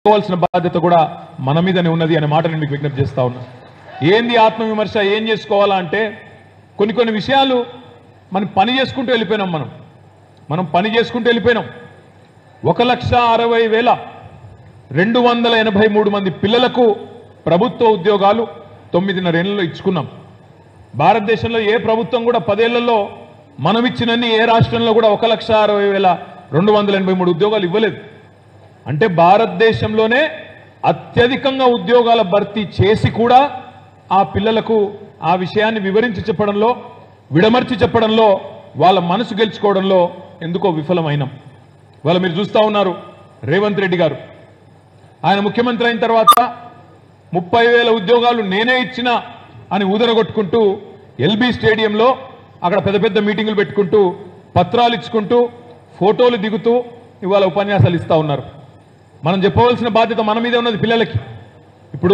చేసుకోవాల్సిన బాధ్యత కూడా మన మీదనే ఉన్నది అనే మాట నేను మీకు విజ్ఞప్తి చేస్తా ఉన్నా ఏంది ఆత్మవిమర్శ ఏం చేసుకోవాలా అంటే కొన్ని కొన్ని విషయాలు మనం పని చేసుకుంటూ వెళ్ళిపోయినాం మనం మనం పని చేసుకుంటూ వెళ్ళిపోయినాం ఒక లక్ష అరవై వేల రెండు వందల ఎనభై మూడు మంది పిల్లలకు ప్రభుత్వ ఉద్యోగాలు తొమ్మిదిన్నర ఏళ్లలో ఇచ్చుకున్నాం భారతదేశంలో ఏ ప్రభుత్వం కూడా పదేళ్లలో మనం ఇచ్చినన్ని ఏ రాష్ట్రంలో కూడా ఒక లక్ష అరవై వేల రెండు వందల ఎనభై మూడు ఉద్యోగాలు ఇవ్వలేదు అంటే భారతదేశంలోనే అత్యధికంగా ఉద్యోగాల భర్తీ చేసి కూడా ఆ పిల్లలకు ఆ విషయాన్ని వివరించి చెప్పడంలో విడమర్చి చెప్పడంలో వాళ్ళ మనసు గెలుచుకోవడంలో ఎందుకో విఫలమైనాం వాళ్ళ మీరు చూస్తా ఉన్నారు రేవంత్ రెడ్డి గారు ఆయన ముఖ్యమంత్రి అయిన తర్వాత ముప్పై వేల ఉద్యోగాలు నేనే ఇచ్చిన అని ఊదరగొట్టుకుంటూ ఎల్బీ స్టేడియంలో అక్కడ పెద్ద పెద్ద మీటింగులు పెట్టుకుంటూ పత్రాలు ఇచ్చుకుంటూ ఫోటోలు దిగుతూ ఇవాళ ఉపన్యాసాలు ఇస్తా ఉన్నారు మనం చెప్పవలసిన బాధ్యత మన మీదే ఉన్నది పిల్లలకి ఇప్పుడు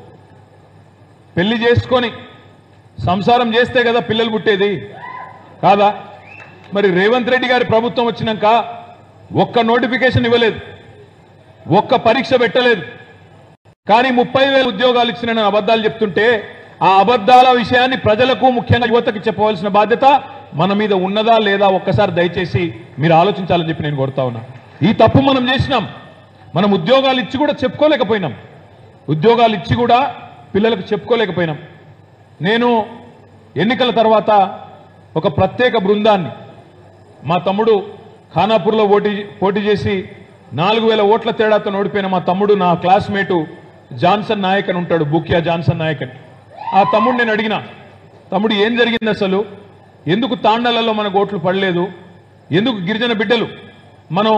పెళ్లి చేసుకొని సంసారం చేస్తే కదా పిల్లలు పుట్టేది కాదా మరి రేవంత్ రెడ్డి గారి ప్రభుత్వం వచ్చినాక ఒక్క నోటిఫికేషన్ ఇవ్వలేదు ఒక్క పరీక్ష పెట్టలేదు కానీ ముప్పై వేల ఉద్యోగాలు ఇచ్చిన నేను అబద్ధాలు చెప్తుంటే ఆ అబద్ధాల విషయాన్ని ప్రజలకు ముఖ్యంగా యువతకు చెప్పవలసిన బాధ్యత మన మీద ఉన్నదా లేదా ఒక్కసారి దయచేసి మీరు ఆలోచించాలని చెప్పి నేను కోరుతా ఉన్నా ఈ తప్పు మనం చేసినాం మనం ఉద్యోగాలు ఇచ్చి కూడా చెప్పుకోలేకపోయినాం ఉద్యోగాలు ఇచ్చి కూడా పిల్లలకు చెప్పుకోలేకపోయినాం నేను ఎన్నికల తర్వాత ఒక ప్రత్యేక బృందాన్ని మా తమ్ముడు ఖానాపూర్లో పోటీ పోటీ చేసి నాలుగు వేల ఓట్ల తేడాతో ఓడిపోయిన మా తమ్ముడు నా క్లాస్మేటు జాన్సన్ నాయక్ అని ఉంటాడు బుకియా జాన్సన్ నాయక్ అని ఆ తమ్ముడు నేను అడిగిన తమ్ముడు ఏం జరిగింది అసలు ఎందుకు తాండాలలో మనకు ఓట్లు పడలేదు ఎందుకు గిరిజన బిడ్డలు మనం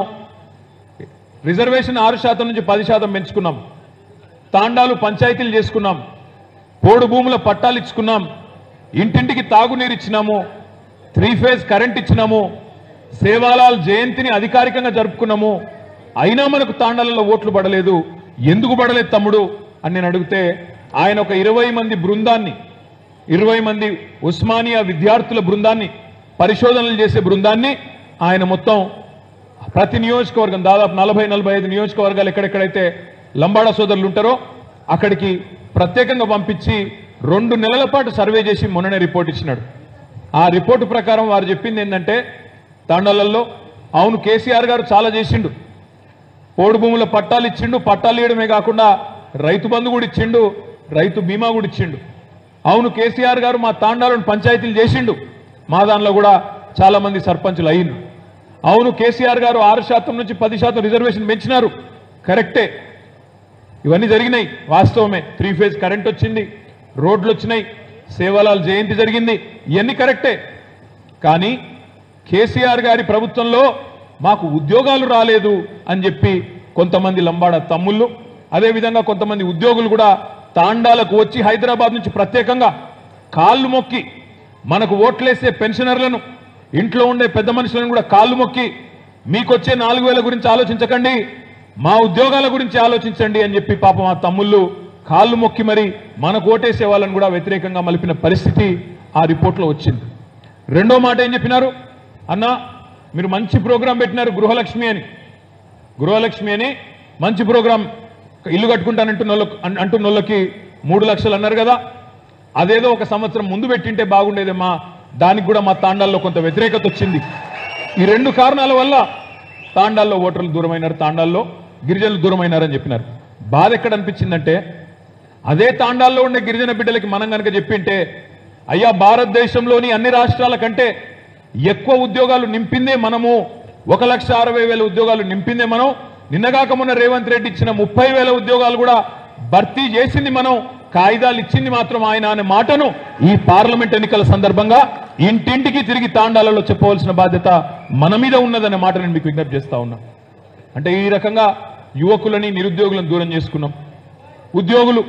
రిజర్వేషన్ ఆరు శాతం నుంచి పది శాతం పెంచుకున్నాం తాండాలు పంచాయతీలు చేసుకున్నాం పోడు భూముల పట్టాలు ఇచ్చుకున్నాం ఇంటింటికి తాగునీరు ఇచ్చినాము త్రీ ఫేజ్ కరెంట్ ఇచ్చినాము సేవాలాల్ జయంతిని అధికారికంగా జరుపుకున్నాము అయినా మనకు తాండాలలో ఓట్లు పడలేదు ఎందుకు పడలేదు తమ్ముడు అని నేను అడిగితే ఆయన ఒక ఇరవై మంది బృందాన్ని ఇరవై మంది ఉస్మానియా విద్యార్థుల బృందాన్ని పరిశోధనలు చేసే బృందాన్ని ఆయన మొత్తం ప్రతి నియోజకవర్గం దాదాపు నలభై నలభై ఐదు నియోజకవర్గాలు ఎక్కడెక్కడైతే లంబాడా సోదరులు ఉంటారో అక్కడికి ప్రత్యేకంగా పంపించి రెండు నెలల పాటు సర్వే చేసి మొన్ననే రిపోర్ట్ ఇచ్చినాడు ఆ రిపోర్టు ప్రకారం వారు చెప్పింది ఏంటంటే తాండాలలో అవును కేసీఆర్ గారు చాలా చేసిండు పోడు భూముల పట్టాలు ఇచ్చిండు పట్టాలు ఇవ్వడమే కాకుండా రైతు బంధు కూడా ఇచ్చిండు రైతు బీమా కూడా ఇచ్చిండు అవును కేసీఆర్ గారు మా తాండాలను పంచాయతీలు చేసిండు మా దానిలో కూడా చాలా మంది సర్పంచులు అయ్యిండు అవును కేసీఆర్ గారు ఆరు శాతం నుంచి పది శాతం రిజర్వేషన్ పెంచినారు కరెక్టే ఇవన్నీ జరిగినాయి వాస్తవమే త్రీ ఫేజ్ కరెంట్ వచ్చింది రోడ్లు వచ్చినాయి సేవలాల్ జయంతి జరిగింది ఇవన్నీ కరెక్టే కానీ కేసీఆర్ గారి ప్రభుత్వంలో మాకు ఉద్యోగాలు రాలేదు అని చెప్పి కొంతమంది లంబాడ తమ్ముళ్ళు అదేవిధంగా కొంతమంది ఉద్యోగులు కూడా తాండాలకు వచ్చి హైదరాబాద్ నుంచి ప్రత్యేకంగా కాళ్ళు మొక్కి మనకు ఓట్లేసే పెన్షనర్లను ఇంట్లో ఉండే పెద్ద మనుషులను కూడా కాళ్ళు మొక్కి మీకొచ్చే నాలుగు వేల గురించి ఆలోచించకండి మా ఉద్యోగాల గురించి ఆలోచించండి అని చెప్పి పాపం ఆ తమ్ముళ్ళు కాళ్ళు మొక్కి మరి మనకు ఓటేసే వాళ్ళని కూడా వ్యతిరేకంగా మలిపిన పరిస్థితి ఆ రిపోర్ట్లో వచ్చింది రెండో మాట ఏం చెప్పినారు అన్నా మీరు మంచి ప్రోగ్రాం పెట్టినారు గృహలక్ష్మి అని గృహలక్ష్మి అని మంచి ప్రోగ్రాం ఇల్లు కట్టుకుంటానంటున్న వాళ్ళకు అన్- అంటున్న వాళ్ళకి మూడు లక్షలు అన్నారు కదా అదేదో ఒక సంవత్సరం ముందు పెట్టింటే బాగుండేదేమా దానికి కూడా మా తాండాల్లో కొంత వ్యతిరేకత వచ్చింది ఈ రెండు కారణాల వల్ల తాండాల్లో ఓటర్లు దూరమైనారు తాండాల్లో గిరిజనులు దూరమైనారని చెప్పినారు బాధ ఎక్కడ అనిపించిందంటే అదే తాండాల్లో ఉండే గిరిజన బిడ్డలకి మనం కనుక చెప్పింటే అయ్యా భారతదేశంలోని అన్ని రాష్ట్రాల కంటే ఎక్కువ ఉద్యోగాలు నింపిందే మనము ఒక లక్ష అరవై వేల ఉద్యోగాలు నింపిందే మనం నిన్నగాక మొన్న రేవంత్ రెడ్డి ఇచ్చిన ముప్పై వేల ఉద్యోగాలు కూడా భర్తీ చేసింది మనం కాగితాలు ఇచ్చింది మాత్రం ఆయన అనే మాటను ఈ పార్లమెంట్ ఎన్నికల సందర్భంగా ఇంటింటికి తిరిగి తాండాలలో చెప్పవలసిన బాధ్యత మన మీద ఉన్నదనే మాట నేను మీకు విజ్ఞప్తి చేస్తా ఉన్నా అంటే ఈ రకంగా యువకులని నిరుద్యోగులను దూరం చేసుకున్నాం ఉద్యోగులు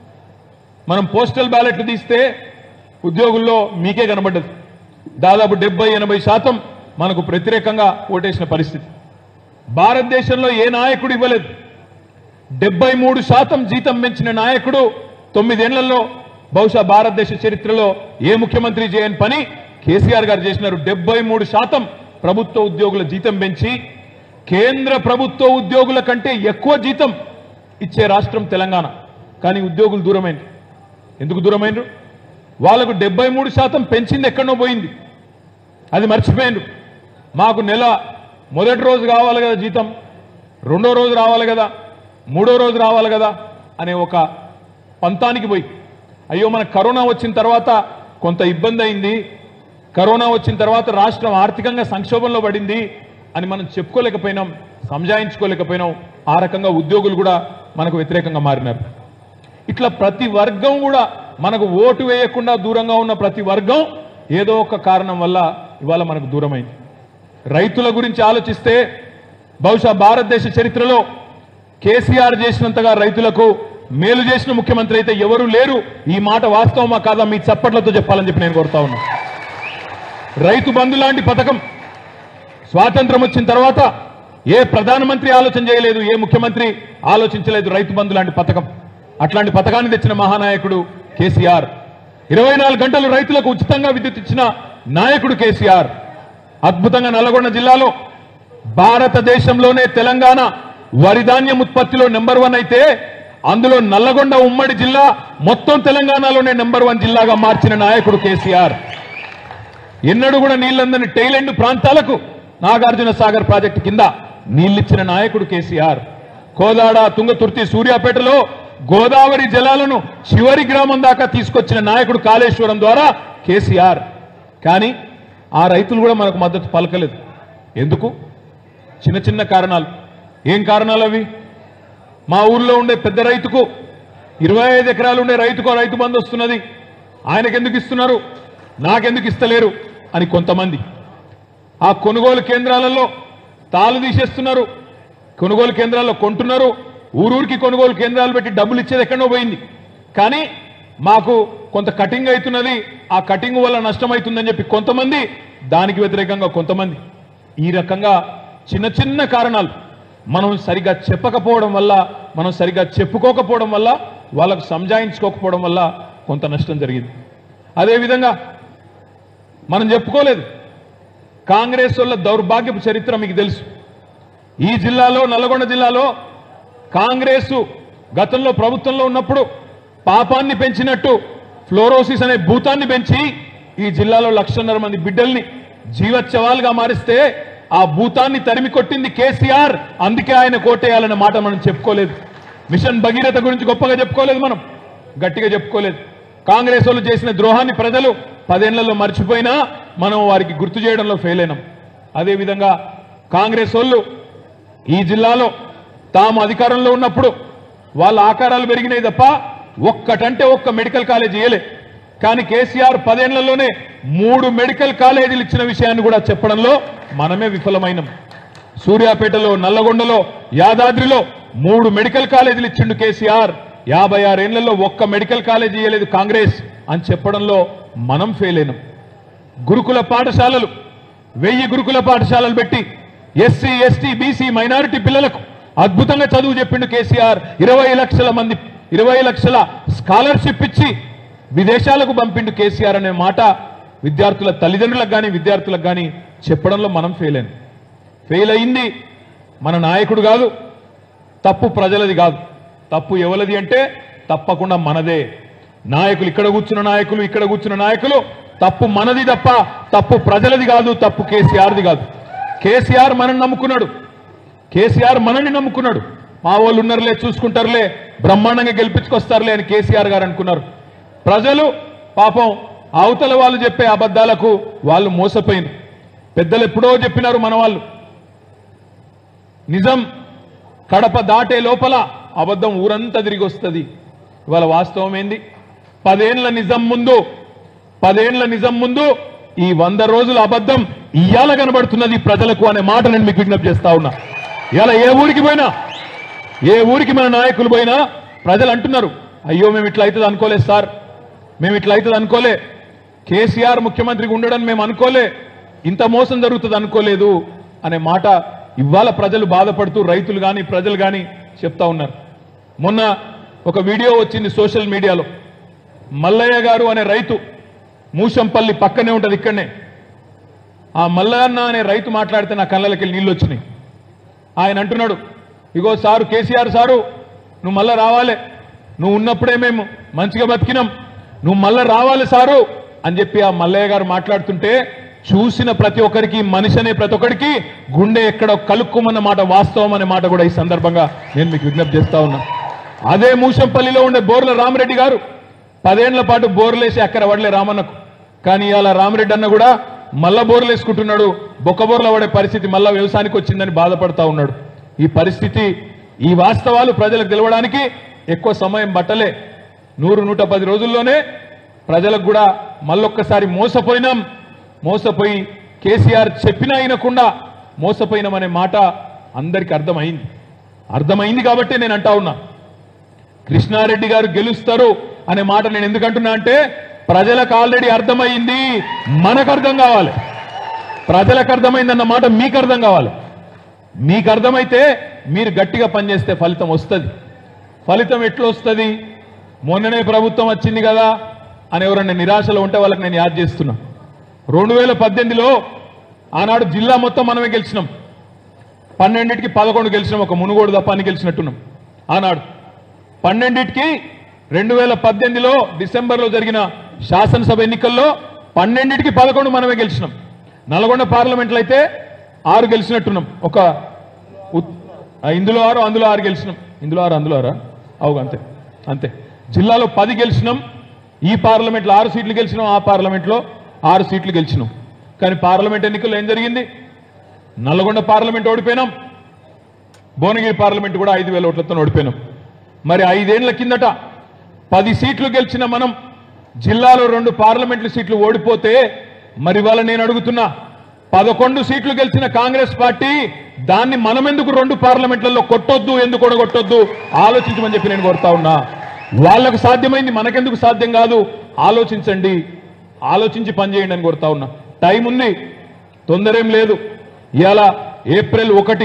మనం పోస్టల్ బ్యాలెట్లు తీస్తే ఉద్యోగుల్లో మీకే కనబడ్డది దాదాపు డెబ్బై ఎనభై శాతం మనకు వ్యతిరేకంగా ఓటేసిన పరిస్థితి భారతదేశంలో ఏ నాయకుడు ఇవ్వలేదు డెబ్బై మూడు శాతం జీతం పెంచిన నాయకుడు తొమ్మిదేళ్లలో బహుశా భారతదేశ చరిత్రలో ఏ ముఖ్యమంత్రి చేయని పని కేసీఆర్ గారు చేసినారు డెబ్బై మూడు శాతం ప్రభుత్వ ఉద్యోగుల జీతం పెంచి కేంద్ర ప్రభుత్వ ఉద్యోగుల కంటే ఎక్కువ జీతం ఇచ్చే రాష్ట్రం తెలంగాణ కానీ ఉద్యోగులు దూరమైంది ఎందుకు దూరమైనరు వాళ్ళకు డెబ్బై మూడు శాతం పెంచింది ఎక్కడనో పోయింది అది మర్చిపోయిండ్రు మాకు నెల మొదటి రోజు కావాలి కదా జీతం రెండో రోజు రావాలి కదా మూడో రోజు రావాలి కదా అనే ఒక పంతానికి పోయి అయ్యో మన కరోనా వచ్చిన తర్వాత కొంత ఇబ్బంది అయింది కరోనా వచ్చిన తర్వాత రాష్ట్రం ఆర్థికంగా సంక్షోభంలో పడింది అని మనం చెప్పుకోలేకపోయినాం సంజాయించుకోలేకపోయినాం ఆ రకంగా ఉద్యోగులు కూడా మనకు వ్యతిరేకంగా మారినారు ఇట్లా ప్రతి వర్గం కూడా మనకు ఓటు వేయకుండా దూరంగా ఉన్న ప్రతి వర్గం ఏదో ఒక కారణం వల్ల ఇవాళ మనకు దూరమైంది రైతుల గురించి ఆలోచిస్తే బహుశా భారతదేశ చరిత్రలో కేసీఆర్ చేసినంతగా రైతులకు మేలు చేసిన ముఖ్యమంత్రి అయితే ఎవరూ లేరు ఈ మాట వాస్తవమా కాదా మీ చప్పట్లతో చెప్పాలని చెప్పి నేను కోరుతా ఉన్నా రైతు బంధు లాంటి పథకం స్వాతంత్రం వచ్చిన తర్వాత ఏ ప్రధానమంత్రి ఆలోచన చేయలేదు ఏ ముఖ్యమంత్రి ఆలోచించలేదు రైతు బంధు లాంటి పథకం అట్లాంటి పథకాన్ని తెచ్చిన మహానాయకుడు కేసీఆర్ ఇరవై నాలుగు గంటలు రైతులకు ఉచితంగా విద్యుత్ ఇచ్చిన నాయకుడు కేసీఆర్ అద్భుతంగా నల్లగొండ జిల్లాలో భారతదేశంలోనే తెలంగాణ వరి ధాన్యం ఉత్పత్తిలో నెంబర్ వన్ అయితే అందులో నల్లగొండ ఉమ్మడి జిల్లా మొత్తం తెలంగాణలోనే నెంబర్ వన్ జిల్లాగా మార్చిన నాయకుడు కేసీఆర్ ఎన్నడూ కూడా నీళ్లందని టైలెండ్ ప్రాంతాలకు నాగార్జున సాగర్ ప్రాజెక్టు కింద నీళ్లిచ్చిన నాయకుడు కేసీఆర్ కోదాడ తుంగతుర్తి సూర్యాపేటలో గోదావరి జలాలను చివరి గ్రామం దాకా తీసుకొచ్చిన నాయకుడు కాళేశ్వరం ద్వారా కేసీఆర్ కానీ ఆ రైతులు కూడా మనకు మద్దతు పలకలేదు ఎందుకు చిన్న చిన్న కారణాలు ఏం కారణాలు అవి మా ఊర్లో ఉండే పెద్ద రైతుకు ఇరవై ఐదు ఎకరాలు ఉండే రైతుకు రైతు బంధు వస్తున్నది ఆయనకు ఎందుకు ఇస్తున్నారు నాకెందుకు ఇస్తలేరు అని కొంతమంది ఆ కొనుగోలు కేంద్రాలలో తాళు తీసేస్తున్నారు కొనుగోలు కేంద్రాల్లో కొంటున్నారు ఊరూరికి కొనుగోలు కేంద్రాలు పెట్టి డబ్బులు ఇచ్చేది ఎక్కడో పోయింది కానీ మాకు కొంత కటింగ్ అవుతున్నది ఆ కటింగ్ వల్ల నష్టం అవుతుందని చెప్పి కొంతమంది దానికి వ్యతిరేకంగా కొంతమంది ఈ రకంగా చిన్న చిన్న కారణాలు మనం సరిగా చెప్పకపోవడం వల్ల మనం సరిగా చెప్పుకోకపోవడం వల్ల వాళ్ళకు సంజాయించుకోకపోవడం వల్ల కొంత నష్టం జరిగింది అదేవిధంగా మనం చెప్పుకోలేదు కాంగ్రెస్ వాళ్ళ దౌర్భాగ్యపు చరిత్ర మీకు తెలుసు ఈ జిల్లాలో నల్గొండ జిల్లాలో కాంగ్రెస్ గతంలో ప్రభుత్వంలో ఉన్నప్పుడు పాపాన్ని పెంచినట్టు ఫ్లోరోసిస్ అనే భూతాన్ని పెంచి ఈ జిల్లాలో లక్షన్నర మంది బిడ్డల్ని జీవోత్సవాలుగా మారిస్తే ఆ భూతాన్ని తరిమి కొట్టింది కేసీఆర్ అందుకే ఆయన కోటేయాలనే మాట మనం చెప్పుకోలేదు మిషన్ భగీరథ గురించి గొప్పగా చెప్పుకోలేదు మనం గట్టిగా చెప్పుకోలేదు కాంగ్రెస్ వాళ్ళు చేసిన ద్రోహాన్ని ప్రజలు పదేళ్లలో మర్చిపోయినా మనం వారికి గుర్తు చేయడంలో ఫెయిల్ అయినాం అదేవిధంగా కాంగ్రెస్ వాళ్ళు ఈ జిల్లాలో తాము అధికారంలో ఉన్నప్పుడు వాళ్ళ ఆకారాలు పెరిగినాయి తప్ప ఒక్కటంటే ఒక్క మెడికల్ కాలేజ్ ఇయ్యలే కానీ కేసీఆర్ పదేళ్లలోనే మూడు మెడికల్ కాలేజీలు ఇచ్చిన విషయాన్ని కూడా చెప్పడంలో మనమే విఫలమైనం సూర్యాపేటలో నల్లగొండలో యాదాద్రిలో మూడు మెడికల్ కాలేజీలు ఇచ్చిండు కేసీఆర్ యాభై ఆరేళ్లలో ఒక్క మెడికల్ కాలేజీ ఇయ్యలేదు కాంగ్రెస్ అని చెప్పడంలో మనం ఫెయిల్ అయినాం గురుకుల పాఠశాలలు వెయ్యి గురుకుల పాఠశాలలు పెట్టి ఎస్సీ ఎస్టీ బీసీ మైనారిటీ పిల్లలకు అద్భుతంగా చదువు చెప్పిండు కేసీఆర్ ఇరవై లక్షల మంది ఇరవై లక్షల స్కాలర్షిప్ ఇచ్చి విదేశాలకు పంపిండు కేసీఆర్ అనే మాట విద్యార్థుల తల్లిదండ్రులకు కానీ విద్యార్థులకు కానీ చెప్పడంలో మనం ఫెయిల్ అయినాం ఫెయిల్ అయింది మన నాయకుడు కాదు తప్పు ప్రజలది కాదు తప్పు ఎవరిది అంటే తప్పకుండా మనదే నాయకులు ఇక్కడ కూర్చున్న నాయకులు ఇక్కడ కూర్చున్న నాయకులు తప్పు మనది తప్ప తప్పు ప్రజలది కాదు తప్పు కేసీఆర్ది కాదు కేసీఆర్ మనని నమ్ముకున్నాడు కేసీఆర్ మనల్ని నమ్ముకున్నాడు మా వాళ్ళు ఉన్నారులే చూసుకుంటారులే బ్రహ్మాండంగా గెలిపించుకొస్తారులే అని కేసీఆర్ గారు అనుకున్నారు ప్రజలు పాపం అవతల వాళ్ళు చెప్పే అబద్ధాలకు వాళ్ళు మోసపోయింది పెద్దలు ఎప్పుడో చెప్పినారు మన వాళ్ళు నిజం కడప దాటే లోపల అబద్ధం ఊరంతా తిరిగి వస్తుంది ఇవాళ వాస్తవం ఏంది పదేండ్ల నిజం ముందు పదేండ్ల నిజం ముందు ఈ వంద రోజుల అబద్ధం ఇయ్యాల కనబడుతున్నది ప్రజలకు అనే మాట నేను మీకు విజ్ఞప్తి చేస్తా ఉన్నా ఇవాళ ఏ ఊరికి పోయినా ఏ ఊరికి మన నాయకులు పోయినా ప్రజలు అంటున్నారు అయ్యో మేము ఇట్లా అవుతుంది అనుకోలేదు సార్ మేము ఇట్లా అవుతుంది అనుకోలే కేసీఆర్ ముఖ్యమంత్రిగా ఉండడం మేము అనుకోలే ఇంత మోసం జరుగుతుంది అనుకోలేదు అనే మాట ఇవాళ ప్రజలు బాధపడుతూ రైతులు కానీ ప్రజలు కానీ చెప్తా ఉన్నారు మొన్న ఒక వీడియో వచ్చింది సోషల్ మీడియాలో మల్లయ్య గారు అనే రైతు మూషంపల్లి పక్కనే ఉంటది ఇక్కడనే ఆ మల్లన్న అనే రైతు మాట్లాడితే నా కళ్ళకి నీళ్ళు వచ్చినాయి ఆయన అంటున్నాడు ఇగో సారు కేసీఆర్ సారు నువ్వు మళ్ళా రావాలి నువ్వు ఉన్నప్పుడే మేము మంచిగా బతికినాం నువ్వు మళ్ళా రావాలి సారు అని చెప్పి ఆ మల్లయ్య గారు మాట్లాడుతుంటే చూసిన ప్రతి ఒక్కరికి మనిషి అనే ప్రతి ఒక్కరికి గుండె ఎక్కడో కలుక్కుమన్న మాట వాస్తవం అనే మాట కూడా ఈ సందర్భంగా నేను మీకు విజ్ఞప్తి చేస్తా ఉన్నా అదే మూసంపల్లిలో ఉండే బోర్ల రామరెడ్డి గారు పదేళ్ల పాటు బోర్లేసి అక్కడ పడలే రామన్నకు కానీ ఇవాళ రామరెడ్డి అన్న కూడా మళ్ళా బోర్లు వేసుకుంటున్నాడు బొక్క బోర్ల పడే పరిస్థితి మళ్ళా వ్యవసాయానికి వచ్చిందని బాధపడతా ఉన్నాడు ఈ పరిస్థితి ఈ వాస్తవాలు ప్రజలకు తెలవడానికి ఎక్కువ సమయం పట్టలే నూరు నూట పది రోజుల్లోనే ప్రజలకు కూడా మళ్ళొక్కసారి మోసపోయినాం మోసపోయి కేసీఆర్ చెప్పినా వినకుండా మోసపోయినామనే మాట అందరికీ అర్థమైంది అర్థమైంది కాబట్టే నేను అంటా ఉన్నా కృష్ణారెడ్డి గారు గెలుస్తారు అనే మాట నేను ఎందుకు అంటున్నా అంటే ప్రజలకు ఆల్రెడీ అర్థమైంది మనకు అర్థం కావాలి ప్రజలకు అర్థమైందన్న మాట మీకు అర్థం కావాలి మీకు అర్థమైతే మీరు గట్టిగా పనిచేస్తే ఫలితం వస్తుంది ఫలితం ఎట్లా వస్తుంది మొన్ననే ప్రభుత్వం వచ్చింది కదా అని ఎవరన్నా నిరాశలో ఉంటే వాళ్ళకి నేను యాద్ చేస్తున్నా రెండు వేల పద్దెనిమిదిలో ఆనాడు జిల్లా మొత్తం మనమే గెలిచినాం పన్నెండింటికి పదకొండు గెలిచినాం ఒక మునుగోడు తప్ప అని గెలిచినట్టున్నాం ఆనాడు పన్నెండింటికి రెండు వేల పద్దెనిమిదిలో డిసెంబర్లో జరిగిన శాసనసభ ఎన్నికల్లో పన్నెండింటికి పదకొండు మనమే గెలిచినాం నల్గొండ పార్లమెంట్లో అయితే ఆరు గెలిచినట్టున్నాం ఒక ఉత్- ఆ, ఇందులో ఆరు అందులో ఆరు గెలిచినాం ఇందులో ఆరు అందులో ఆరా అవు అంతే అంతే జిల్లాలో పది గెలిచినాం ఈ పార్లమెంట్లో ఆరు సీట్లు గెలిచినాం ఆ పార్లమెంట్లో ఆరు సీట్లు గెలిచినాం కానీ పార్లమెంట్ ఎన్నికల్లో ఏం జరిగింది నల్గొండ పార్లమెంట్ ఓడిపోయినాం భువనగిరి పార్లమెంట్ కూడా ఐదు వేల ఓట్లతో ఓడిపోయినాం మరి ఐదేళ్ల కిందట పది సీట్లు గెలిచిన మనం జిల్లాలో రెండు పార్లమెంట్లు సీట్లు ఓడిపోతే మరి వాళ్ళ నేను అడుగుతున్నా పదకొండు సీట్లు గెలిచిన కాంగ్రెస్ పార్టీ దాన్ని మనం ఎందుకు రెండు పార్లమెంట్లలో కొట్టొద్దు ఎందుకు కొట్టొద్దు ఆలోచించమని చెప్పి నేను కోరుతా ఉన్నా వాళ్ళకు సాధ్యమైంది మనకెందుకు సాధ్యం కాదు ఆలోచించండి ఆలోచించి పనిచేయండి అని కోరుతా ఉన్నా టైం ఉంది తొందరేం లేదు ఇవాళ ఏప్రిల్ ఒకటి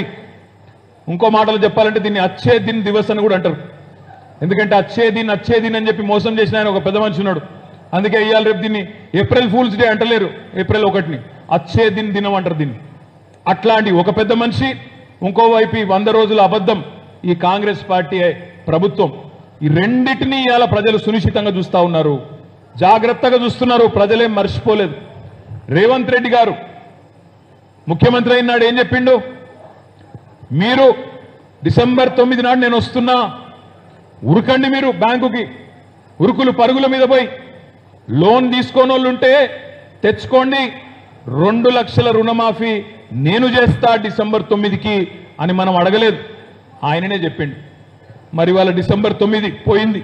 ఇంకో మాటలు చెప్పాలంటే దీన్ని అచ్చే దిన్ దివస్ అని కూడా అంటారు ఎందుకంటే అచ్చే దిన్ అచ్చే దిన్ అని చెప్పి మోసం చేసిన ఆయన ఒక పెద్ద మనిషి ఉన్నాడు అందుకే ఇవాళ రేపు దీన్ని ఏప్రిల్ ఫూల్స్ డే అంటలేరు ఏప్రిల్ ఒకటిని అచ్చే దిన్ దినం అంటారు దీన్ని అట్లాంటి ఒక పెద్ద మనిషి ఇంకోవైపు ఈ వంద రోజుల అబద్ధం ఈ కాంగ్రెస్ పార్టీ ప్రభుత్వం ఈ రెండింటినీ ఇవాళ ప్రజలు సునిశ్చితంగా చూస్తా ఉన్నారు జాగ్రత్తగా చూస్తున్నారు ప్రజలేం మర్చిపోలేదు రేవంత్ రెడ్డి గారు ముఖ్యమంత్రి అయినాడు ఏం చెప్పిండు మీరు డిసెంబర్ తొమ్మిది నాడు నేను వస్తున్నా ఉరకండి మీరు బ్యాంకుకి ఉరుకులు పరుగుల మీద పోయి లోన్ తీసుకోని వాళ్ళు ఉంటే తెచ్చుకోండి రెండు లక్షల రుణమాఫీ నేను చేస్తా డిసెంబర్ తొమ్మిదికి అని మనం అడగలేదు ఆయననే చెప్పిండు మరి వాళ్ళ డిసెంబర్ తొమ్మిది పోయింది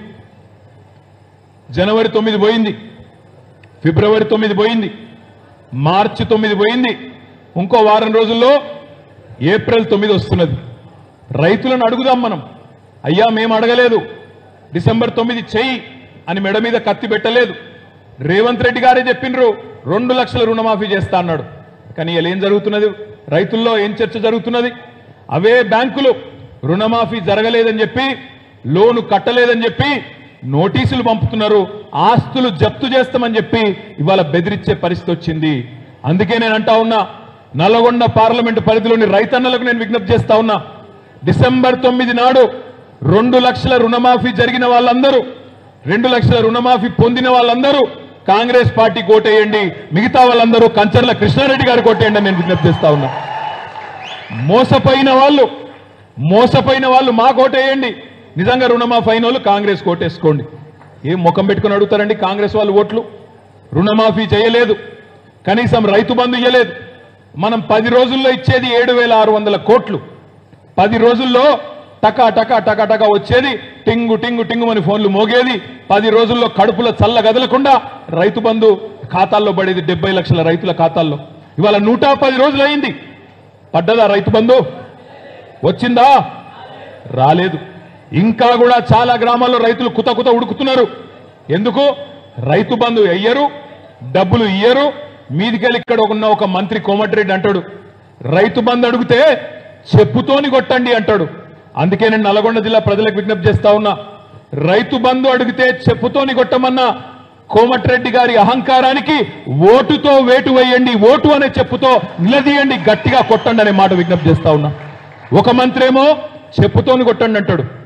జనవరి తొమ్మిది పోయింది ఫిబ్రవరి తొమ్మిది పోయింది మార్చి తొమ్మిది పోయింది ఇంకో వారం రోజుల్లో ఏప్రిల్ తొమ్మిది వస్తున్నది రైతులను అడుగుదాం మనం అయ్యా మేము అడగలేదు డిసెంబర్ తొమ్మిది చెయ్యి అని మెడ మీద కత్తి పెట్టలేదు రేవంత్ రెడ్డి గారే చెప్పిండ్రు రెండు లక్షల రుణమాఫీ చేస్తా అన్నాడు కానీ ఇలా ఏం జరుగుతున్నది రైతుల్లో ఏం చర్చ జరుగుతున్నది అవే బ్యాంకులు రుణమాఫీ జరగలేదని చెప్పి లోను కట్టలేదని చెప్పి నోటీసులు పంపుతున్నారు ఆస్తులు జప్తు చేస్తామని చెప్పి ఇవాళ బెదిరించే పరిస్థితి వచ్చింది అందుకే నేను అంటా ఉన్నా నల్గొండ పార్లమెంటు పరిధిలోని రైతన్నలకు నేను విజ్ఞప్తి చేస్తా ఉన్నా డిసెంబర్ తొమ్మిది నాడు రెండు లక్షల రుణమాఫీ జరిగిన వాళ్ళందరూ రెండు లక్షల రుణమాఫీ పొందిన వాళ్ళందరూ కాంగ్రెస్ పార్టీ కోటేయండి మిగతా వాళ్ళందరూ కంచర్ల కృష్ణారెడ్డి గారు కోటేయండి అని నేను విజ్ఞప్తి చేస్తా ఉన్నా మోసపోయిన వాళ్ళు మోసపోయిన వాళ్ళు మా కోటేయండి నిజంగా రుణమాఫీ అయిన వాళ్ళు కాంగ్రెస్ కోటేసుకోండి ఏం ముఖం పెట్టుకుని అడుగుతారండి కాంగ్రెస్ వాళ్ళు ఓట్లు రుణమాఫీ చేయలేదు కనీసం రైతు బంధు ఇయ్యలేదు మనం పది రోజుల్లో ఇచ్చేది ఏడు వేల ఆరు వందల కోట్లు పది రోజుల్లో టకా టకా టకా టకా వచ్చేది టింగు టింగు టింగు అని ఫోన్లు మోగేది పది రోజుల్లో కడుపులో చల్ల గదలకుండా రైతు బంధు ఖాతాల్లో పడేది డెబ్బై లక్షల రైతుల ఖాతాల్లో ఇవాళ నూట పది రోజులు అయింది పడ్డదా రైతు బంధు వచ్చిందా రాలేదు ఇంకా కూడా చాలా గ్రామాల్లో రైతులు కుత కుత ఉడుకుతున్నారు ఎందుకు రైతు బంధు అయ్యరు డబ్బులు ఇయ్యరు మీదికెళ్ళి ఇక్కడ ఉన్న ఒక మంత్రి కోమటిరెడ్డి అంటాడు రైతు బంధు అడిగితే చెప్పుతోని కొట్టండి అంటాడు అందుకే నేను నల్గొండ జిల్లా ప్రజలకు విజ్ఞప్తి చేస్తా ఉన్నా రైతు బంధు అడిగితే చెప్పుతోని కొట్టమన్న కోమటిరెడ్డి గారి అహంకారానికి ఓటుతో వేటు వేయండి ఓటు అనే చెప్పుతో నిలదీయండి గట్టిగా కొట్టండి అనే మాట విజ్ఞప్తి చేస్తా ఉన్నా ఒక మంత్రి ఏమో చెప్పుతోని కొట్టండి అంటాడు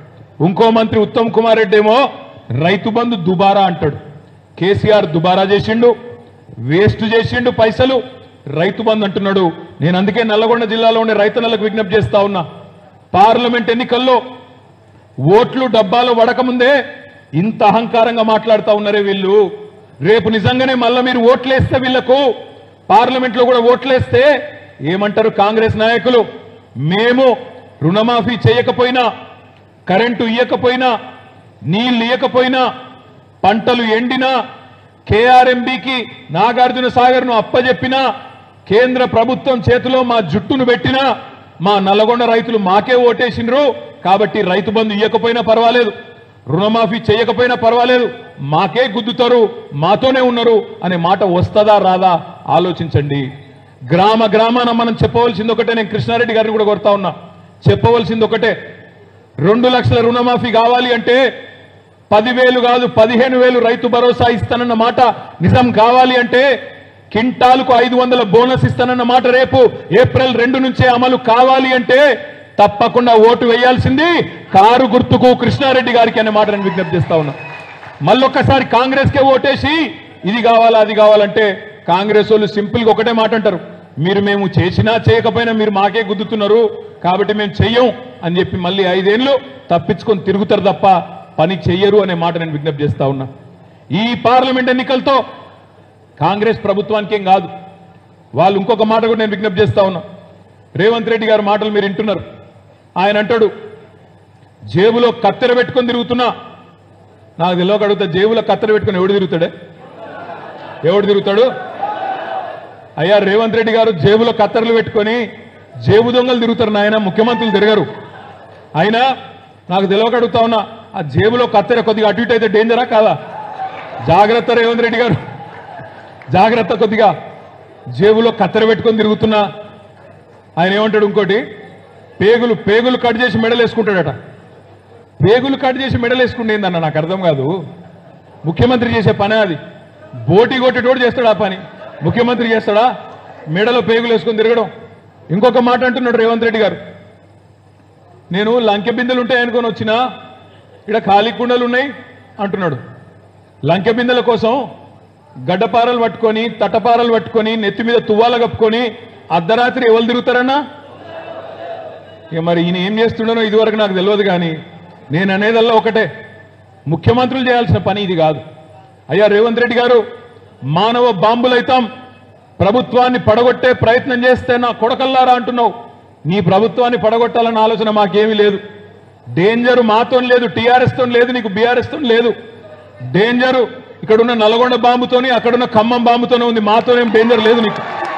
ఇంకో మంత్రి ఉత్తమ్ కుమార్ రెడ్డి ఏమో రైతు బంధు దుబారా అంటాడు కేసీఆర్ దుబారా చేసిండు వేస్ట్ చేసిండు పైసలు రైతు బంధు అంటున్నాడు నేను అందుకే నల్లగొండ జిల్లాలో ఉండే రైతన్నలకు విజ్ఞప్తి చేస్తా ఉన్నా పార్లమెంట్ ఎన్నికల్లో ఓట్లు డబ్బాలో వడకముందే ఇంత అహంకారంగా మాట్లాడుతా ఉన్నారే వీళ్ళు రేపు నిజంగానే మళ్ళా మీరు ఓట్లేస్తే వీళ్లకు పార్లమెంట్ లో కూడా ఓట్లేస్తే ఏమంటారు కాంగ్రెస్ నాయకులు మేము రుణమాఫీ చేయకపోయినా కరెంటు ఇయ్యకపోయినా నీళ్లు ఇయ్యకపోయినా పంటలు ఎండినా కేఆర్ఎంబికి నాగార్జున సాగర్ ను అప్పజెప్పినా కేంద్ర ప్రభుత్వం చేతిలో మా జుట్టును పెట్టినా మా నల్లగొండ రైతులు మాకే ఓటేసిండ్రు కాబట్టి రైతు బంధు ఇయ్యకపోయినా పర్వాలేదు రుణమాఫీ చేయకపోయినా పర్వాలేదు మాకే గుద్దుతారు మాతోనే ఉన్నారు అనే మాట వస్తుందా రాదా ఆలోచించండి గ్రామ గ్రామాన మనం చెప్పవలసింది ఒకటే నేను కృష్ణారెడ్డి గారిని కూడా కొడతా ఉన్నా చెప్పవలసింది ఒకటే రెండు లక్షల రుణమాఫీ కావాలి అంటే పదివేలు కాదు పదిహేను వేలు రైతు భరోసా ఇస్తానన్న మాట నిజం కావాలి అంటే కింటాలకు ఐదు వందల బోనస్ ఇస్తానన్న మాట రేపు ఏప్రిల్ రెండు నుంచే అమలు కావాలి అంటే తప్పకుండా ఓటు వేయాల్సింది కారు గుర్తుకు కృష్ణారెడ్డి గారికి అనే మాట నేను విజ్ఞప్తి చేస్తా ఉన్నా మళ్ళొక్కసారి కాంగ్రెస్ కే ఓటేసి ఇది కావాలా అది కావాలంటే కాంగ్రెస్ వాళ్ళు సింపుల్ గా ఒకటే మాట అంటారు మీరు మేము చేసినా చేయకపోయినా మీరు మాకే గుద్దుతున్నారు కాబట్టి మేము చెయ్యం అని చెప్పి మళ్ళీ ఐదేళ్లు తప్పించుకొని తిరుగుతారు తప్ప పని చెయ్యరు అనే మాట నేను విజ్ఞప్తి చేస్తా ఉన్నా ఈ పార్లమెంట్ ఎన్నికలతో కాంగ్రెస్ ప్రభుత్వానికి ఏం కాదు వాళ్ళు ఇంకొక మాట కూడా నేను విజ్ఞప్తి చేస్తా ఉన్నా రేవంత్ రెడ్డి గారి మాటలు మీరు వింటున్నారు ఆయన అంటాడు జేబులో కత్తెర పెట్టుకొని తిరుగుతున్నా నాకు తెలియక అడుగుతా జేబులో కత్తెర పెట్టుకొని ఎవడు తిరుగుతాడే ఎవడు తిరుగుతాడు అయ్యా రేవంత్ రెడ్డి గారు జేబులో కత్తెరలు పెట్టుకొని జేబు దొంగలు తిరుగుతారు నాయన ముఖ్యమంత్రులు తిరగరు అయినా నాకు తెలియక అడుగుతా ఉన్నా ఆ జేబులో కత్తెర కొద్దిగా అటు ఇటు అయితే డేంజరా కాదా జాగ్రత్త రేవంత్ రెడ్డి గారు జాగ్రత్త కొద్దిగా జేబులో కత్తెర పెట్టుకొని తిరుగుతున్నా ఆయన ఏమంటాడు ఇంకోటి పేగులు పేగులు కట్ చేసి మెడలు వేసుకుంటాడట పేగులు కట్ చేసి మెడలు వేసుకుంటే ఏందన్న నాకు అర్థం కాదు ముఖ్యమంత్రి చేసే పనే అది బోటి కొట్టేటోడు చేస్తాడు ఆ పని ముఖ్యమంత్రి చేస్తాడా మెడలో పేగులు వేసుకొని తిరగడం ఇంకొక మాట అంటున్నాడు రేవంత్ రెడ్డి గారు నేను లంకె బిందెలు ఉంటాయి అనుకొని వచ్చినా ఇక్కడ ఖాళీ కుండలు ఉన్నాయి అంటున్నాడు లంకె బిందెల కోసం గడ్డపారలు పట్టుకొని తట్టపారలు పట్టుకొని నెత్తి మీద తువ్వాల కప్పుకొని అర్ధరాత్రి ఎవరు తిరుగుతారన్నా ఇక మరి ఈయన ఏం చేస్తుండనో ఇదివరకు నాకు తెలియదు కానీ నేను అనేదల్లా ఒకటే ముఖ్యమంత్రులు చేయాల్సిన పని ఇది కాదు అయ్యా రేవంత్ రెడ్డి గారు మానవ బాంబులైతాం ప్రభుత్వాన్ని పడగొట్టే ప్రయత్నం చేస్తే నా కొడకల్లారా అంటున్నావు నీ ప్రభుత్వాన్ని పడగొట్టాలన్న ఆలోచన మాకేమీ లేదు డేంజర్ మాతో లేదు టీఆర్ఎస్ తో లేదు నీకు బీఆర్ఎస్ తో లేదు డేంజర్ ఇక్కడున్న నల్గొండ బాంబుతోని అక్కడున్న ఖమ్మం బాంబుతోనే ఉంది మాతోనేం డేంజర్ లేదు నీకు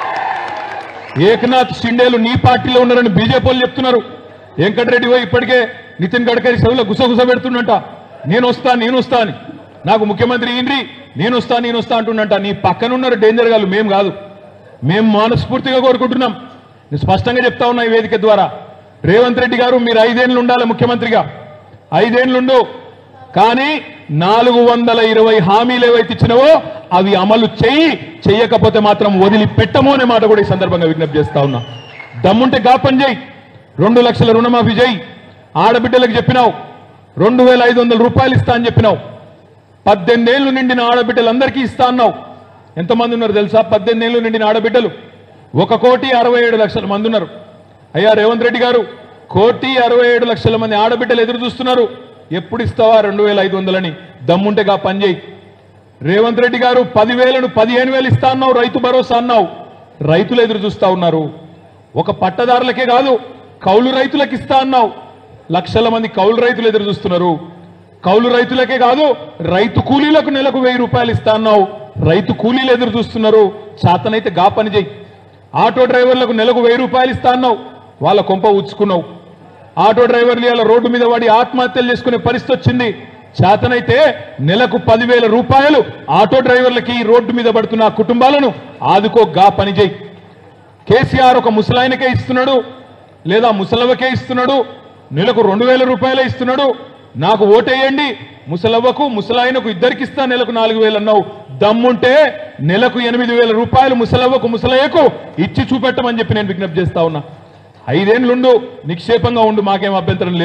ఏకనాథ్ షిండేలు నీ పార్టీలో ఉన్నారని బీజేపీ వాళ్ళు చెప్తున్నారు వెంకటరెడ్డి పోయి ఇప్పటికే నితిన్ గడ్కరీ సభలో గుసగుస పెడుతుండంట నేను వస్తా నేను వస్తా అని నాకు ముఖ్యమంత్రి ఇండ్రి నేను వస్తా నేను వస్తా అంటుండంట నీ పక్కనున్నారు డేంజర్ గాళ్ళు మేము కాదు మేము మనస్ఫూర్తిగా కోరుకుంటున్నాం నేను స్పష్టంగా చెప్తా ఉన్నా ఈ వేదిక ద్వారా రేవంత్ రెడ్డి గారు మీరు ఐదేళ్లు ఉండాలి ముఖ్యమంత్రిగా ఐదేళ్లుండు కానీ నాలుగు వందల ఇరవై హామీలు ఏవైతే ఇచ్చినవో అవి అమలు చెయ్యి చెయ్యకపోతే మాత్రం వదిలిపెట్టము అనే మాట కూడా ఈ సందర్భంగా విజ్ఞప్తి చేస్తా ఉన్నా దమ్ముంటే గా పని చేయి రెండు లక్షల రుణమాఫీ చేయి ఆడబిడ్డలకు చెప్పినావు రెండు వేల ఐదు వందల రూపాయలు ఇస్తా అని చెప్పినావు పద్దెనిమిదేళ్లు నిండిన ఆడబిడ్డలందరికీ ఇస్తా అన్నావు ఎంతమంది ఉన్నారు తెలుసా పద్దెనిమిదేళ్లు నిండిన ఆడబిడ్డలు ఒక కోటి అరవై ఏడు లక్షల మంది ఉన్నారు అయ్యా రేవంత్ రెడ్డి గారు కోటి అరవై ఏడు లక్షల మంది ఆడబిడ్డలు ఎదురు చూస్తున్నారు ఎప్పుడు ఇస్తావా రెండు వేల ఐదు వందలని దమ్ముంటే గా పని చేయి రేవంత్ రెడ్డి గారు పదివేలను పదిహేను వేలు ఇస్తా అన్నావు రైతు భరోసా అన్నావు రైతులు ఎదురు చూస్తా ఉన్నారు ఒక పట్టదారులకే కాదు కౌలు రైతులకు ఇస్తా అన్నావు లక్షల మంది కౌలు రైతులు ఎదురు చూస్తున్నారు కౌలు రైతులకే కాదు రైతు కూలీలకు నెలకు వెయ్యి రూపాయలు ఇస్తా అన్నావు రైతు కూలీలు ఎదురు చూస్తున్నారు చేతనైతే గా పని చేయి ఆటో డ్రైవర్లకు నెలకు వెయ్యి రూపాయలు ఇస్తా అన్నావు వాళ్ళ కొంప ఉచ్చుకున్నావు ఆటో డ్రైవర్లు ఇలా రోడ్డు మీద వాడి ఆత్మహత్యలు చేసుకునే పరిస్థితి వచ్చింది చేతనైతే నెలకు పదివేల రూపాయలు ఆటో డ్రైవర్లకి ఈ రోడ్డు మీద పడుతున్న ఆ కుటుంబాలను ఆదుకో గా పని చేయి కేసీఆర్ ఒక ముసలాయనకే ఇస్తున్నాడు లేదా ముసలవ్వకే ఇస్తున్నాడు నెలకు రెండు వేల రూపాయలే ఇస్తున్నాడు నాకు ఓటేయండి ముసలవ్వకు ముసలాయనకు ఇద్దరికి ఇస్తా నెలకు నాలుగు వేలు అన్నావు దమ్ముంటే నెలకు ఎనిమిది వేల రూపాయలు ముసలవ్వకు ముసలయ్యకు ఇచ్చి చూపెట్టమని చెప్పి నేను విజ్ఞప్తి చేస్తా ఉన్నా ఐదేళ్లుండు నిక్షేపంగా ఉండు మాకేం అభ్యంతరం లేదు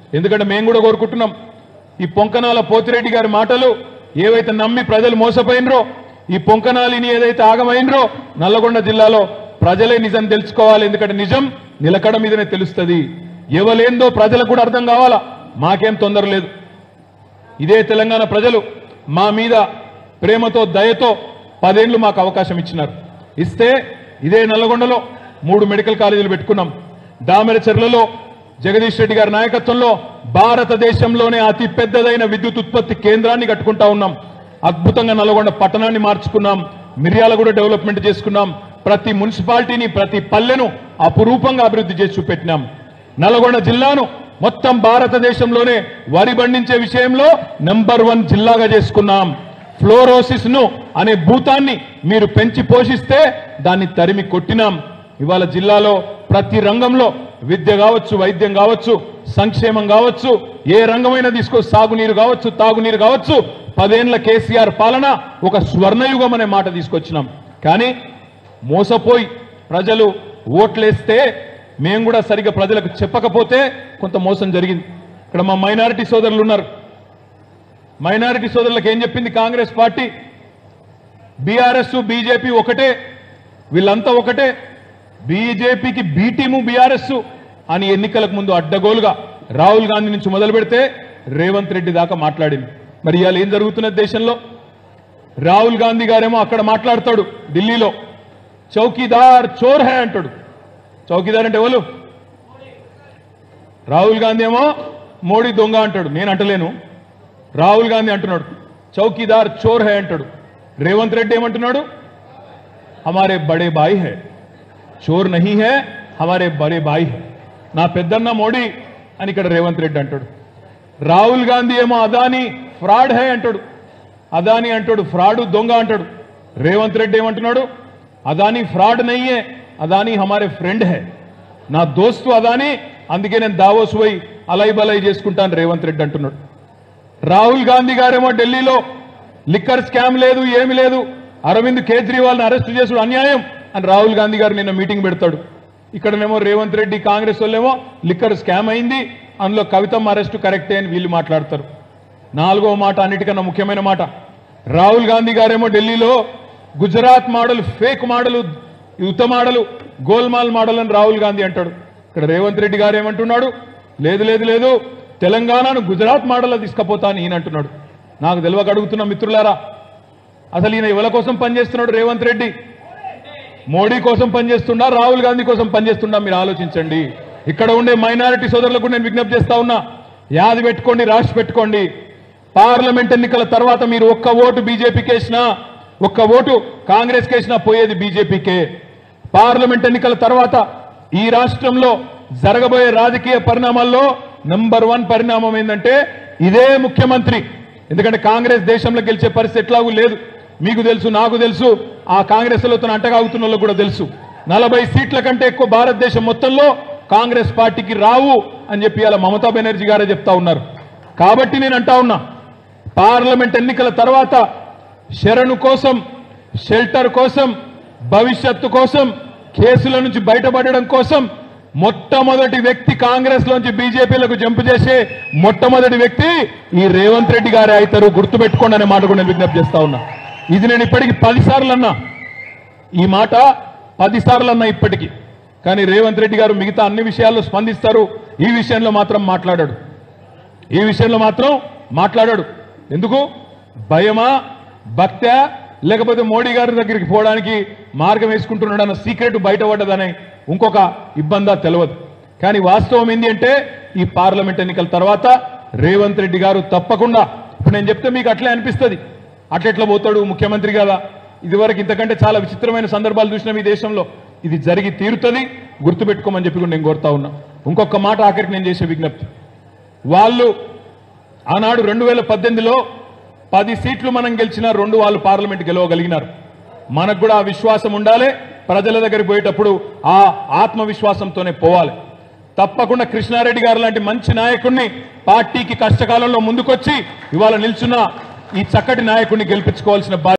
ఎందుకంటే మేము కూడా కోరుకుంటున్నాం ఈ పొంకనాల పోతిరెడ్డి గారి మాటలు ఏవైతే నమ్మి ప్రజలు మోసపోయినరో ఈ పొంకనాలిని ఏదైతే ఆగమైనరో నల్లగొండ జిల్లాలో ప్రజలే నిజం తెలుసుకోవాలి ఎందుకంటే నిజం నిలకడ మీదనే తెలుస్తుంది ఎవలేందో ప్రజలకు కూడా అర్థం కావాలా మాకేం తొందర లేదు ఇదే తెలంగాణ ప్రజలు మా మీద ప్రేమతో దయతో పదేళ్లు మాకు అవకాశం ఇచ్చినారు ఇస్తే ఇదే నల్లగొండలో మూడు మెడికల్ కాలేజీలు పెట్టుకున్నాం దామెరచెర్లలో జగదీష్ రెడ్డి గారి నాయకత్వంలో భారతదేశంలోనే అతి పెద్దదైన విద్యుత్ ఉత్పత్తి కేంద్రాన్ని కట్టుకుంటా ఉన్నాం అద్భుతంగా నల్గొండ పట్టణాన్ని మార్చుకున్నాం మిర్యాలగూడ డెవలప్మెంట్ చేసుకున్నాం ప్రతి మున్సిపాలిటీని ప్రతి పల్లెను అపురూపంగా అభివృద్ధి చేసి చూపెట్టినాం నల్గొండ జిల్లాను మొత్తం భారతదేశంలోనే వరి పండించే విషయంలో నంబర్ వన్ జిల్లాగా చేసుకున్నాం ఫ్లోరోసిస్ ను అనే భూతాన్ని మీరు పెంచి పోషిస్తే దాన్ని తరిమి కొట్టినాం ఇవాళ జిల్లాలో ప్రతి రంగంలో విద్య కావచ్చు వైద్యం కావచ్చు సంక్షేమం కావచ్చు ఏ రంగమైనా తీసుకో సాగునీరు కావచ్చు తాగునీరు కావచ్చు పదేళ్ల కేసీఆర్ పాలన ఒక స్వర్ణయుగం అనే మాట తీసుకొచ్చినాం కానీ మోసపోయి ప్రజలు ఓట్లేస్తే మేము కూడా సరిగ్గా ప్రజలకు చెప్పకపోతే కొంత మోసం జరిగింది ఇక్కడ మా మైనారిటీ సోదరులు ఉన్నారు మైనారిటీ సోదరులకు ఏం చెప్పింది కాంగ్రెస్ పార్టీ బీఆర్ఎస్ బీజేపీ ఒకటే వీళ్ళంతా ఒకటే బీజేపీకి బీ టీము బీఆర్ఎస్ అని ఎన్నికలకు ముందు అడ్డగోలుగా రాహుల్ గాంధీ నుంచి మొదలు పెడితే రేవంత్ రెడ్డి దాకా మాట్లాడింది మరి ఇవాళ ఏం జరుగుతున్నది దేశంలో రాహుల్ గాంధీ గారేమో అక్కడ మాట్లాడతాడు ఢిల్లీలో చౌకీదార్ చోర్ హే అంటాడు చౌకీదార్ అంటే ఎవరు రాహుల్ గాంధీ ఏమో మోడీ దొంగ అంటాడు నేను అంటలేను రాహుల్ గాంధీ అంటున్నాడు చౌకీదార్ చోర్ హే అంటాడు రేవంత్ రెడ్డి ఏమంటున్నాడు హమారే బడే బాయి హై చోర్ నహీ హై హమారే బడే బాయి హై నా పెద్దన్న మోడీ అని ఇక్కడ రేవంత్ రెడ్డి అంటాడు రాహుల్ గాంధీ ఏమో అదాని ఫ్రాడ్ హై అంటాడు అదాని అంటాడు ఫ్రాడ్ దొంగ అంటాడు రేవంత్ రెడ్డి ఏమంటున్నాడు అదాని ఫ్రాడ్ నయ్యే అదాని హమారే ఫ్రెండ్ హై నా దోస్తు అదాని అందుకే నేను దావోస్ పోయి అలై బలై చేసుకుంటాను రేవంత్ రెడ్డి అంటున్నాడు రాహుల్ గాంధీ గారేమో ఢిల్లీలో లిక్కర్ స్కామ్ లేదు ఏమి లేదు అరవింద్ కేజ్రీవాల్ని అరెస్ట్ చేసుడు అన్యాయం అని రాహుల్ గాంధీ గారు నిన్న మీటింగ్ పెడతాడు ఇక్కడనేమో రేవంత్ రెడ్డి కాంగ్రెస్ వాళ్ళేమో లిక్కర్ స్కామ్ అయింది అందులో కవితమ్మ అరెస్టు కరెక్టే అని వీళ్ళు మాట్లాడతారు నాలుగో మాట అన్నిటికన్నా ముఖ్యమైన మాట రాహుల్ గాంధీ గారేమో ఢిల్లీలో గుజరాత్ మోడల్ ఫేక్ మోడల్ యుద్ధ మోడల్ గోల్మాల్ మోడల్ అని రాహుల్ గాంధీ అంటాడు ఇక్కడ రేవంత్ రెడ్డి గారు ఏమంటున్నాడు లేదు లేదు లేదు తెలంగాణను గుజరాత్ మోడల్లో తీసుకుపోతా అని ఈయన అంటున్నాడు నాకు తెలియక అడుగుతున్న మిత్రులారా అసలు ఈయన ఎవరి కోసం పనిచేస్తున్నాడు రేవంత్ రెడ్డి మోడీ కోసం పనిచేస్తుండా రాహుల్ గాంధీ కోసం పనిచేస్తుండా మీరు ఆలోచించండి ఇక్కడ ఉండే మైనారిటీ సోదరులకు నేను విజ్ఞప్తి చేస్తా ఉన్నా యాది పెట్టుకోండి రాసి పెట్టుకోండి పార్లమెంట్ ఎన్నికల తర్వాత మీరు ఒక్క ఓటు బీజేపీకి వేసినా ఒక్క ఓటు కాంగ్రెస్ వేసినా పోయేది బీజేపీకే పార్లమెంట్ ఎన్నికల తర్వాత ఈ రాష్ట్రంలో జరగబోయే రాజకీయ పరిణామాల్లో నంబర్ వన్ పరిణామం ఏంటంటే ఇదే ముఖ్యమంత్రి ఎందుకంటే కాంగ్రెస్ దేశంలో గెలిచే పరిస్థితి ఎట్లాగూ లేదు మీకు తెలుసు నాకు తెలుసు ఆ కాంగ్రెస్ లో అంటగాగుతున్న వాళ్ళకు కూడా తెలుసు నలభై సీట్ల కంటే ఎక్కువ భారతదేశం మొత్తంలో కాంగ్రెస్ పార్టీకి రావు అని చెప్పి అలా మమతా బెనర్జీ గారే చెప్తా ఉన్నారు కాబట్టి నేను అంటా ఉన్నా పార్లమెంట్ ఎన్నికల తర్వాత శరణు కోసం షెల్టర్ కోసం భవిష్యత్తు కోసం కేసుల నుంచి బయటపడడం కోసం మొట్టమొదటి వ్యక్తి కాంగ్రెస్ లోంచి బీజేపీలకు జంపు చేసే మొట్టమొదటి వ్యక్తి ఈ రేవంత్ రెడ్డి గారే అవుతారు గుర్తుపెట్టుకోండి అనే మాట కూడా నేను విజ్ఞప్తి చేస్తా ఉన్నా ఇది నేను ఇప్పటికి పదిసార్లు అన్నా ఈ మాట పదిసార్లు అన్నా ఇప్పటికి కానీ రేవంత్ రెడ్డి గారు మిగతా అన్ని విషయాల్లో స్పందిస్తారు ఈ విషయంలో మాత్రం మాట్లాడాడు ఈ విషయంలో మాత్రం మాట్లాడాడు ఎందుకు భయమా భక్త్యా లేకపోతే మోడీ గారి దగ్గరికి పోవడానికి మార్గం వేసుకుంటున్నాడు అన్న సీక్రెట్ బయటపడ్డదనే ఇంకొక ఇబ్బందా తెలియదు కానీ వాస్తవం ఏంటి అంటే ఈ పార్లమెంట్ ఎన్నికల తర్వాత రేవంత్ రెడ్డి గారు తప్పకుండా ఇప్పుడు నేను చెప్తే మీకు అట్లే అనిపిస్తుంది అట్లెట్లా పోతాడు ముఖ్యమంత్రి కదా ఇదివరకు ఇంతకంటే చాలా విచిత్రమైన సందర్భాలు చూసినాం ఈ దేశంలో ఇది జరిగి తీరుతుంది గుర్తుపెట్టుకోమని చెప్పి కూడా నేను కోరుతా ఉన్నా ఇంకొక మాట ఆఖరికి నేను చేసే విజ్ఞప్తి వాళ్ళు ఆనాడు రెండు వేల పద్దెనిమిదిలో పది సీట్లు మనం గెలిచిన రెండు వాళ్ళు పార్లమెంట్ గెలవగలిగినారు మనకు కూడా ఆ విశ్వాసం ఉండాలి ప్రజల దగ్గరికి పోయేటప్పుడు ఆ ఆత్మవిశ్వాసంతోనే పోవాలి తప్పకుండా కృష్ణారెడ్డి గారు లాంటి మంచి నాయకుడిని పార్టీకి కష్టకాలంలో ముందుకొచ్చి ఇవాళ నిల్చున్న ఈ చక్కటి నాయకుడిని గెలిపించుకోవాల్సిన బాధ్యత